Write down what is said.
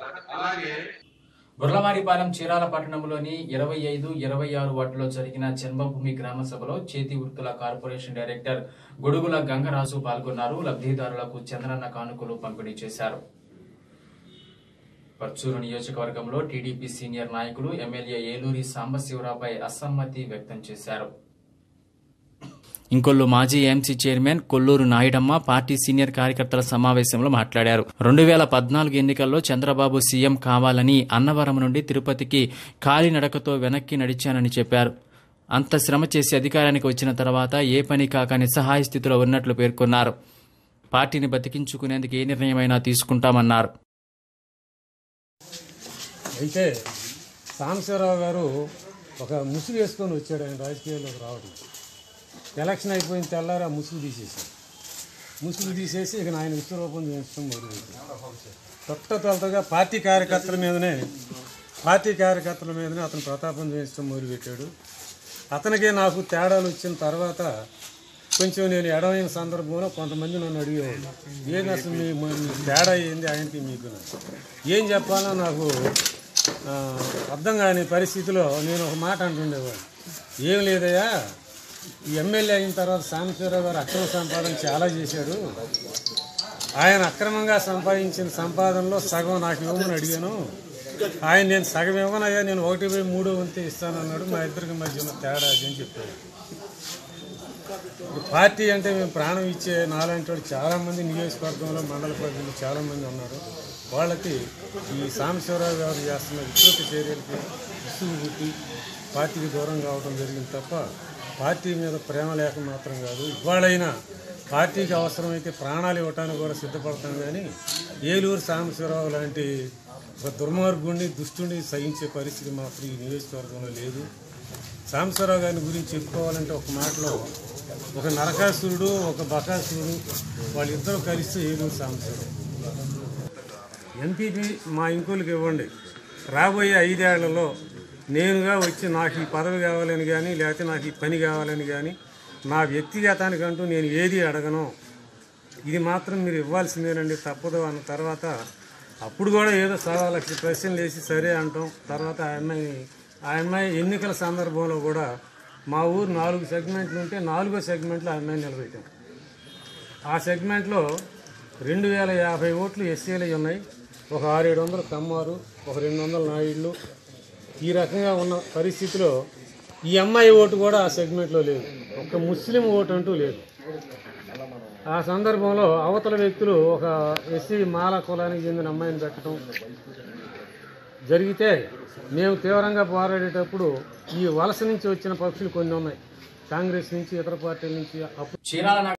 బుర్లమారిపాలెం చీరాల పట్టణంలోని ఇరవై ఐదు ఇరవై ఆరు వార్డులో జరిగిన జన్మభూమి గ్రామ సభలో చేతి వృత్తుల కార్పొరేషన్ డైరెక్టర్ గొడుగుల గంగరాజు పాల్గొన్నారు లబ్ధిదారులకు చంద్రన్న కానుకలు పంపిణీ చేశారు పర్చూరు నియోజకవర్గంలో టీడీపీ సీనియర్ నాయకులు ఎమ్మెల్యే ఏలూరి సాంబశివరావుపై అసమ్మతి వ్యక్తం చేశారు ఇంకొల్లు మాజీ MC chairman Kolluru Nayudamma party senior కార్యకర్తల సమావేశంలో మాట్లాడారు రెండు వేల పద్నాలుగు ఎన్నికల్లో చంద్రబాబు సీఎం కావాలని అన్నవరం నుండి తిరుపతికి కాలినడకతో వెనక్కి నడిచానని చెప్పారు అంత శ్రమ చేసి అధికారానికి వచ్చిన తర్వాత ఏ పని కాక నిస్సహాయ స్థితిలో ఉన్నట్లు పేర్కొన్నారు పార్టీని బతికించుకునేందుకు ఏ నిర్ణయమైనా తీసుకుంటామన్నారు అయితే సాంబశివరావు గారు ఒక ముసుగు వేసుకొని వచ్చాడు ఆయన రాజకీయాల్లోకి రావడం ఎలక్షన్ అయిపోయిన తెల్లారి ఆ ముసుగు తీసేసాడు ముసుగు తీసేసి ఇక ఆయన విశ్వరూపం చేయించడం మొదలుపెట్టాడు తొట్ట తొలతగా పార్టీ కార్యకర్తల మీదనే పార్టీ కార్యకర్తల మీదనే అతను ప్రతాపం చేయించడం మొదలుపెట్టాడు అతనికి నాకు తేడాలు వచ్చిన తర్వాత కొంచెం నేను ఎడమైన సందర్భంలో కొంతమంది నన్ను అడిగేవాళ్ళు ఏంది అసలు మీ మీ తేడా ఏంది ఆయనకి మీకు ఏం చెప్పాలో నాకు ఆ, అర్థం కాని పరిస్థితిలో నేను ఒక మాట అంటుండేవాడు ఏం లేదయ్యా ఈ ఎమ్మెల్యే అయిన తర్వాత సాంబశివరావు గారు అక్రమ సంపాదన చాలా చేశాడు ఆయన అక్రమంగా సంపాదించిన సంపాదనలో సగం నాకు ఇవ్వమని అడిగాను ఆయన నేను సగం ఇవ్వనయ్యా నేను ఒకటి పోయి మూడో వంతు ఇస్తానన్నాడు మా ఇద్దరికి మధ్య ఉన్న తేడా అది అని చెప్పాడు ఇప్పుడు పార్టీ అంటే మేము ప్రాణం ఇచ్చే నాలాంటి వాళ్ళు చాలామంది నియోజకవర్గంలో మండల పరిధిలో చాలామంది ఉన్నారు వాళ్ళకి ఈ సాంబశివరావు గారు చేస్తున్న వికృత చర్యలకి విసుగు పుట్టి పార్టీకి దూరం కావడం జరిగింది తప్ప పార్టీ మీద ప్రేమ లేక మాత్రం కాదు ఇవాళైనా పార్టీకి అవసరమైతే ప్రాణాలు ఇవ్వటానికి కూడా సిద్ధపడతాం కానీ ఏలూరు సాంబశివరావు లాంటి ఒక దుర్మార్గుడిని దుష్టుని సహించే పరిస్థితి మాత్రం ఈ నియోజకవర్గంలో లేదు సాంబశివరావు గారిని గురించి చెప్పుకోవాలంటే ఒక మాటలో ఒక నరకాసురుడు ఒక బకాసురుడు వాళ్ళిద్దరూ కలిసి ఏలూరు సాంబశివరావు ఎంపీపీ మా ఇంకోళ్ళకి ఇవ్వండి రాబోయే ఐదేళ్లలో నేనుగా వచ్చి నాకు ఈ పదవి కావాలని కానీ లేకపోతే నాకు ఈ పని కావాలని కానీ నా వ్యక్తిగతానికంటూ నేను ఏది అడగను ఇది మాత్రం మీరు ఇవ్వాల్సిందేనండి తప్పదు అన్న తర్వాత అప్పుడు కూడా ఏదో సవా లక్ష ప్రశ్నలు వేసి సరే అంటాం తర్వాత ఆ అమ్మాయి ఆ అమ్మాయి ఎన్నికల సందర్భంలో కూడా మా ఊరు నాలుగు సెగ్మెంట్లు ఉంటే నాలుగో సెగ్మెంట్లో ఆ అమ్మాయిని నిలబెట్టాం ఆ సెగ్మెంట్లో రెండు వేల యాభై ఓట్లు ఎస్సీలు ఉన్నాయి ఒక ఆరు ఏడు వందలు కమ్మారు ఒక రెండు వందల నాయుళ్ళు ఈ రకంగా ఉన్న పరిస్థితిలో ఈ అమ్మాయి ఓటు కూడా ఆ సెగ్మెంట్లో లేదు ఒక్క ముస్లిం ఓటు అంటూ లేదు ఆ సందర్భంలో అవతల వ్యక్తులు ఒక ఎస్సీ మాల కులానికి చెందిన అమ్మాయిని పెట్టడం జరిగితే మేము తీవ్రంగా పోరాడేటప్పుడు ఈ వలస నుంచి వచ్చిన పక్షులు కొన్ని ఉన్నాయి కాంగ్రెస్ నుంచి ఇతర పార్టీల నుంచి అప్పుడు చీరాల